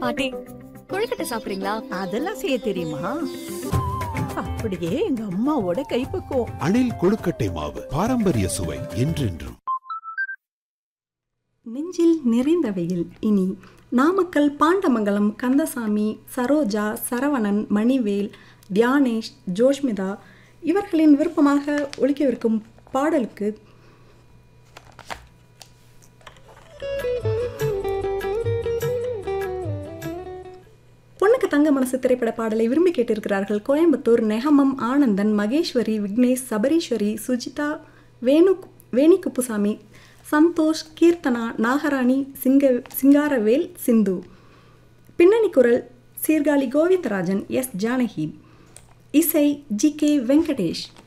பாட்டி கொழுக்கட்டை சாப்பிடுறீங்களா அதெல்லாம் செய்ய தெரியுமா அப்படியே எங்க அம்மாவோட கைப்பக்குவம் அணில் கொழுக்கட்டை மாவு பாரம்பரிய சுவை என்றென்றும் நெஞ்சில் நிறைந்த வெயில் இனி நாமக்கல் பாண்டமங்கலம் கந்தசாமி சரோஜா சரவணன் மணிவேல் தியானேஷ் ஜோஷ்மிதா இவர்களின் விருப்பமாக ஒலிக்கவிருக்கும் பாடலுக்கு பொண்ணுக்கு தங்க மனசு திரைப்பட பாடலை விரும்பி கேட்டிருக்கிறார்கள் கோயம்புத்தூர் நெகமம் ஆனந்தன் மகேஸ்வரி விக்னேஷ் சபரீஸ்வரி சுஜிதா வேணு வேணி குப்புசாமி சந்தோஷ் கீர்த்தனா நாகராணி சிங்க சிங்காரவேல் சிந்து பின்னணி குரல் சீர்காழி கோவிந்தராஜன் எஸ் ஜானகி இசை ஜி கே வெங்கடேஷ்